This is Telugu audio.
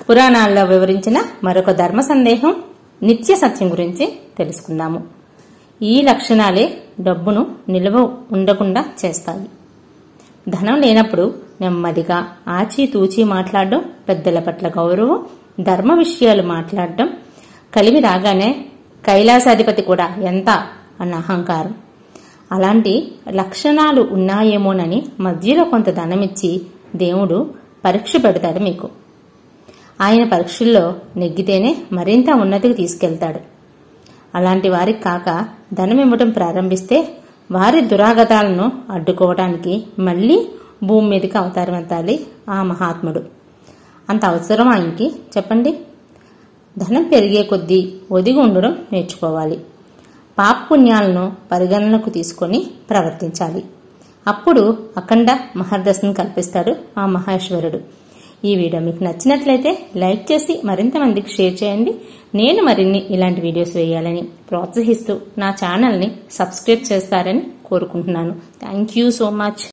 పురాణాల్లో వివరించిన మరొక ధర్మ సందేహం నిత్య సత్యం గురించి తెలుసుకుందాము ఈ లక్షణాలే డబ్బును నిల్వ ఉండకుండా చేస్తాయి ధనం లేనప్పుడు నెమ్మదిగా ఆచితూచి మాట్లాడడం పెద్దల పట్ల గౌరవం ధర్మ విషయాలు మాట్లాడడం కలిమి రాగానే కైలాసాధిపతి కూడా ఎంత అన్న అహంకారం అలాంటి లక్షణాలు ఉన్నాయేమోనని మధ్యలో కొంత ధనమిచ్చి దేవుడు పరీక్ష పెడతాడు మీకు ఆయన పరీక్షల్లో నెగ్గితేనే మరింత ఉన్నతికి తీసుకెళ్తాడు అలాంటి వారికి కాక ధనం ఇవ్వటం ప్రారంభిస్తే వారి దురాగతాలను అడ్డుకోవడానికి మళ్ళీ భూమి మీదకి అవతారం ఎత్తాలి ఆ మహాత్ముడు అంత అవసరం ఆయనకి చెప్పండి ధనం పెరిగే కొద్దీ ఒదిగి ఉండడం నేర్చుకోవాలి పాపపుణ్యాలను పరిగణనకు తీసుకొని ప్రవర్తించాలి అప్పుడు అఖండ మహర్దశను కల్పిస్తాడు ఆ మహేశ్వరుడు ఈ వీడియో మీకు నచ్చినట్లయితే లైక్ చేసి మరింత మందికి షేర్ చేయండి నేను మరిన్ని ఇలాంటి వీడియోస్ వేయాలని ప్రోత్సహిస్తూ నా ఛానల్ని సబ్స్క్రైబ్ చేస్తారని కోరుకుంటున్నాను థ్యాంక్ యూ సో మచ్